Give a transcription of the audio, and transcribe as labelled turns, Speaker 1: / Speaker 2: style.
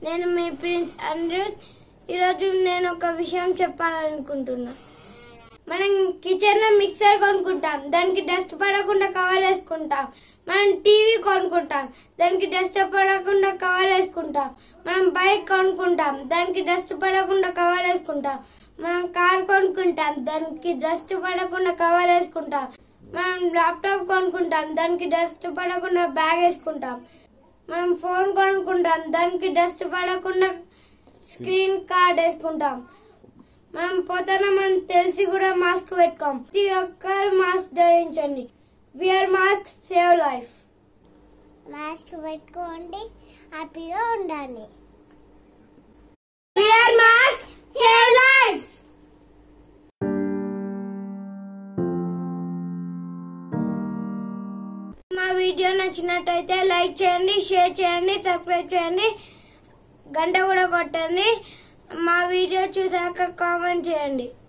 Speaker 1: నేను మీ ప్రిన్స్ అనిరుద్ ఈరోజు నేను ఒక విషయం చెప్పాలనుకుంటున్నా మనం కిచెన్ లో మిక్సర్ కొనుక్కుంటాం దానికి డస్ట్ పడకుండా కవర్ వేసుకుంటాం మనం టీవీ కొనుక్కుంటాం దానికి డస్ట్ పడకుండా కవర్ వేసుకుంటాం మనం బైక్ కొనుక్కుంటాం దానికి డస్ట్ పడకుండా కవర్ వేసుకుంటాం మనం కార్ కొనుక్కుంటాం దానికి డస్ట్ పడకుండా కవర్ వేసుకుంటాం మనం ల్యాప్టాప్ కొనుక్కుంటాం దానికి డస్ట్ పడకుండా బ్యాగ్ వేసుకుంటాం మనం ఫోన్ కొనుక్కుంటాం దానికి డస్ట్ పడకుండా స్క్రీన్ కార్డ్ వేసుకుంటాం మనం పోతామని తెలిసి కూడా మాస్క్ పెట్టుకోం ప్రతి ఒక్కరు మాస్క్ ధరించండి wear mask save life
Speaker 2: mask పెట్టుకోండి హ్యాపీగా ఉండండి
Speaker 1: విఆర్ మాస్క్ సేవ్ లైఫ్ మా వీడియో నచ్చినట్టయితే లైక్ చేయండి షేర్ చేయండి సబ్స్క్రైబ్ చేయండి గంట కూడా కొట్టండి మా వీడియో చూసాక కామెంట్ చేయండి